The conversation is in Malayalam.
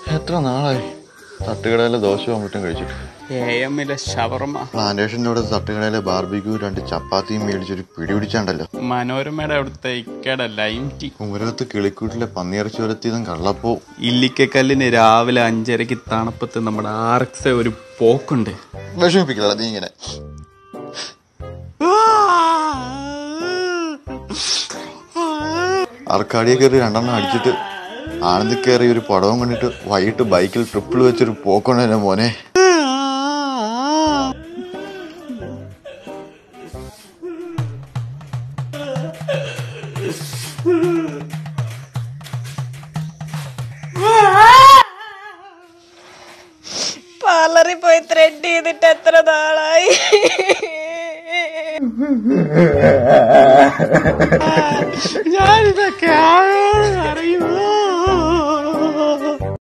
എത്ര നാളായി തട്ടുകടയിലെ ദോശ വന്നിട്ടും കഴിച്ചിട്ട് എ എമ്മിലെ ഷവർമ പ്ലാന്റേഷൻ്റെ അവിടെ തട്ടുകടയിലെ ബാർബിക്യൂ രണ്ട് ചപ്പാത്തിയും മേടിച്ചൊരു പിടി പിടിച്ചാണ്ടല്ലോ മനോരമയുടെ അവിടുത്തെ ഇക്കട ലൈം ടീ കുമരകത്ത് കിളിക്കൂട്ടിലെ പന്നിയിറച്ചി വരത്തിയതും കള്ളപ്പോ ഇല്ലിക്കക്കല്ലിന് രാവിലെ അഞ്ചരക്ക് തണുപ്പത്ത് നമ്മുടെ ആർക്സ് ഒരു പോക്കുണ്ട് വിഷമിപ്പിക്കില്ല നീ ഇങ്ങനെ അർക്കാടിയെ കയറി രണ്ടെണ്ണം അടിച്ചിട്ട് ആനന്ദി കയറി ഒരു പടവും കണ്ടിട്ട് വൈകിട്ട് ബൈക്കിൽ ട്രിപ്പിൾ വെച്ചൊരു പോക്കുണ്ടല്ലോ മോനെ പാർലറിൽ പോയി ത്രെഡ് ചെയ്തിട്ട് എത്ര നാളായി ഞാനിതൊക്കെ ആരോട് അറിയുമോ